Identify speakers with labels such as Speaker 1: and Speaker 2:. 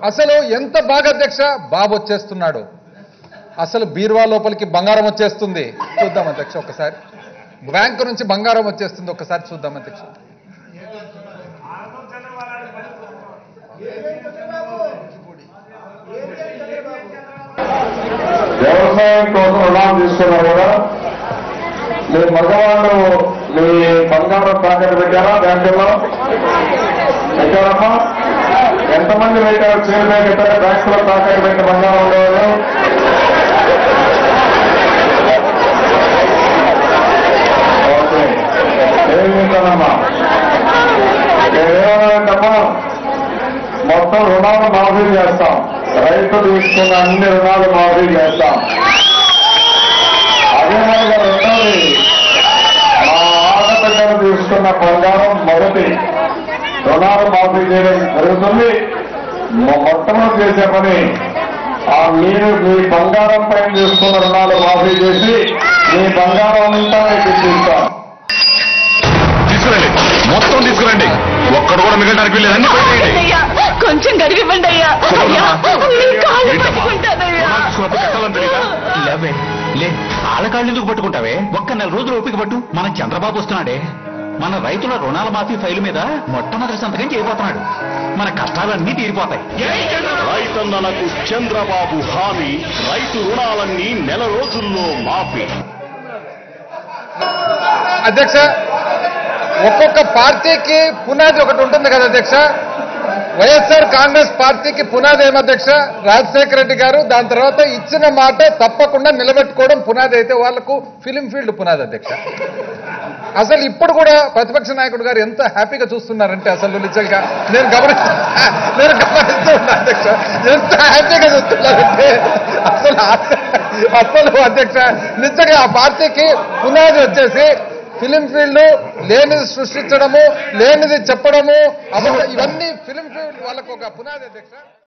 Speaker 1: అసలు ఎంత బాగా అధ్యక్ష బాబు వచ్చేస్తున్నాడు అసలు బీరువా లోపలికి బంగారం వచ్చేస్తుంది చూద్దాం అధ్యక్ష ఒకసారి బ్యాంకు నుంచి బంగారం వచ్చేస్తుంది ఒకసారి చూద్దాం అధ్యక్ష
Speaker 2: వ్యవసాయం కోసం రుణాలు తీసుకున్నా కూడా మీ మగవాళ్ళు మీ బంగారం తాకట్టు పెట్టారా బ్యాంకుల్లో పెట్టారమ్మా ఎంతమంది పెట్టారు చీర పెట్టారు బ్యాంకులో తాకట్టు పెట్టిన బంగారం ఉండేవాళ్ళు ఓకే ఏం చేశానమ్మా ఏమేమంటమ్మా మొత్తం రుణాలు మాఫీ చేస్తాం రైతు తీసుకున్న అన్ని రుణాలు మాఫీ చేస్తాం అదే మరి రెండోది మా ఆడపిల్లలు తీసుకున్న బంగారం మొదటి రుణాలు మాఫీ చేయడం జరుగుతుంది మొ- మొట్టమొదటి చేసే పని ఆ మీరు మీ బంగారం పైన తీసుకున్న రుణాలు మాఫీ చేసి మీ బంగారం అంతా మీకు ఇస్తాం
Speaker 3: తీసుకురండి మొత్తం తీసుకురండి ఒక్కడు కూడా మిగలడానికి వీలేదు అన్ని పెట్టేయండి
Speaker 4: అయ్యా కొంచెం గడివివ్వండి అయ్యా అయ్యా మీ కాళ్ళు
Speaker 3: ఏంటమ్మా?
Speaker 4: పట్టుకుంటానయ్యా
Speaker 3: రుణాలు తీసుకున్నప్పుడు కట్టాలని తెలీదా?
Speaker 5: లేవే లే ఆళ్ళకాళ్ళు ఎందుకు పట్టుకుంటావే ఒక్క నెల రోజులు ఓపిక పట్టు మన చంద్రబాబు వస్తున్నాడే మన రైతుల రుణాల మాఫీ ఫైలు మీద మొట్టమొదటి సంతకం చేయబోతున్నాడు మన కష్టాలన్నీ తీరిపోతాయి
Speaker 3: రైతన్నలకు చంద్రబాబు హామీ రైతు రుణాలన్నీ నెల రోజుల్లో మాఫీ
Speaker 1: అధ్యక్ష ఒక్కొక్క పార్టీకి పునాది ఒకటి ఉంటుంది కదా అధ్యక్ష వైఎస్ఆర్ కాంగ్రెస్ పార్టీకి పునాది ఏం అధ్యక్ష రాజశేఖర రెడ్డి గారు దాని తర్వాత ఇచ్చిన మాట తప్పకుండా నిలబెట్టుకోవడం పునాది అయితే వాళ్లకు ఫిలిం ఫీల్డ్ పునాది అధ్యక్ష అసలు ఇప్పుడు కూడా ప్రతిపక్ష నాయకుడు గారు ఎంత హ్యాపీగా చూస్తున్నారంటే అసలు నిజంగా నేను గమనిస్తూ నేను గమనిస్తూ ఉన్నా అధ్యక్ష ఎంత హ్యాపీగా చూస్తున్నారంటే అసలు అసలు అధ్యక్ష నిజంగా ఆ పార్టీకి పునాది వచ్చేసి ఫిలిం ఫీల్డ్ లేనిది సృష్టించడము లేనిది చెప్పడము అసలు ఇవన్నీ ఫిలిం ఫీల్డ్ వాళ్ళకు ఒక పునాది అధ్యక్ష